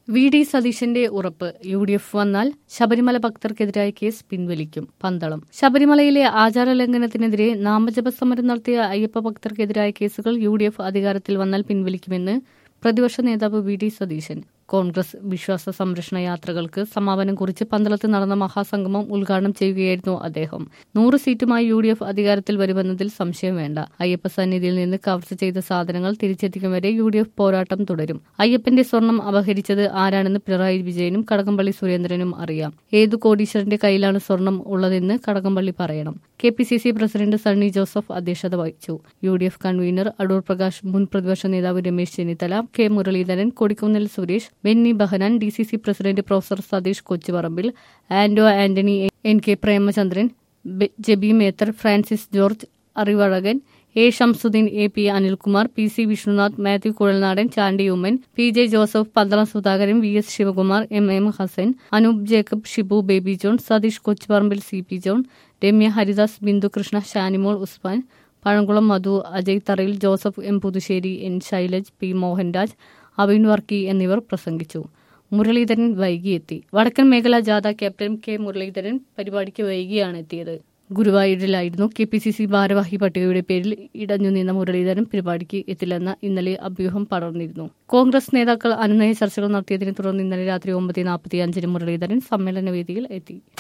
V D സതീശന്റെ ഉറപ്പ് U D F വന്നാൽ ശബരിമല ഭക്തർക്കെതിരായ കേസ് പിൻവലിക്കും പന്തളം ശബരിമലയിലെ ആചാര ലംഘനത്തിനെതിരെ നാമജപ സമരം നടത്തിയ അയ്യപ്പ ഭക്തർക്കെതിരായ കേസുകൾ യു ഡി എഫ് അധികാരത്തിൽ വന്നാൽ പിൻവലിക്കുമെന്ന് പ്രതിപക്ഷ നേതാവ് വി ഡി സതീശൻ കോൺഗ്രസ് വിശ്വാസ സംരക്ഷണ യാത്രകൾക്ക് സമാപനം കുറിച്ച് പന്തളത്ത് നടന്ന മഹാസംഗമം ഉദ്ഘാടനം ചെയ്യുകയായിരുന്നു അദ്ദേഹം നൂറ് സീറ്റുമായി യു ഡി എഫ് അധികാരത്തിൽ വരുമെന്നതിൽ സംശയം വേണ്ട അയ്യപ്പ സന്നിധിയിൽ നിന്ന് കവർച്ച ചെയ്ത സാധനങ്ങൾ തിരിച്ചെത്തിക്കും വരെ യു ഡി എഫ് പോരാട്ടം തുടരും അയ്യപ്പന്റെ സ്വർണം അപഹരിച്ചത് ആരാണെന്ന് പിണറായി വിജയനും കടകംപള്ളി സുരേന്ദ്രനും അറിയാം ഏതു കോടീശ്വരന്റെ കയ്യിലാണ് സ്വർണം ഉള്ളതെന്ന് കടകംപള്ളി പറയണം K P C C president Sunny Joseph അധ്യക്ഷത വഹിച്ചു U D F convenor Adoor Prakash മുൻ പ്രതിപക്ഷ നേതാവ് Ramesh Chennithala K Muraleedharan Kodikunnil Suresh Benny Behanan D C C president professor Satheesh Kochuparambil Anto Antony N K Premachandran Jebi Mather Francis George Arivazhagan A Shamsudheen A P Anilkumar P C Vishnunath Mathew Kuzhalnadan Chandy Oommen P J Joseph Pandalam Sudhakaran V S Sivakumar M M Hasan Anoop Jacob Shibu Baby John Satheesh Kochuparambil C P John Ramya Haridas Bindukrishna Shanimol Usman Pazhakulam Madhu Ajay Tharayil Joseph M Puthussery N Shailaj P Mohanraj Avin Varkey എന്നിവർ പ്രസംഗിച്ചു മുരളീധരൻ വൈകിയെത്തി വടക്കൻ മേഖലാ ജാഥ ക്യാപ്റ്റൻ കെ മുരളീധരൻ പരിപാടിക്ക് വൈകിയാണ് എത്തിയത് ഗുരുവായൂരിലായിരുന്നു കെ പി സി സി ഭാരവാഹി പട്ടികയുടെ പേരിൽ ഇടഞ്ഞു നിന്ന മുരളീധരൻ പരിപാടിക്ക് എത്തില്ലെന്ന ഇന്നലെ അഭ്യൂഹം പടർന്നിരുന്നു കോൺഗ്രസ് നേതാക്കൾ അനുനയ ചർച്ചകൾ നടത്തിയതിനെ തുടർന്ന് ഇന്നലെ രാത്രി ഒമ്പത് നാൽപ്പത്തി അഞ്ചിന് മുരളീധരൻ സമ്മേളന വേദിയിൽ എത്തി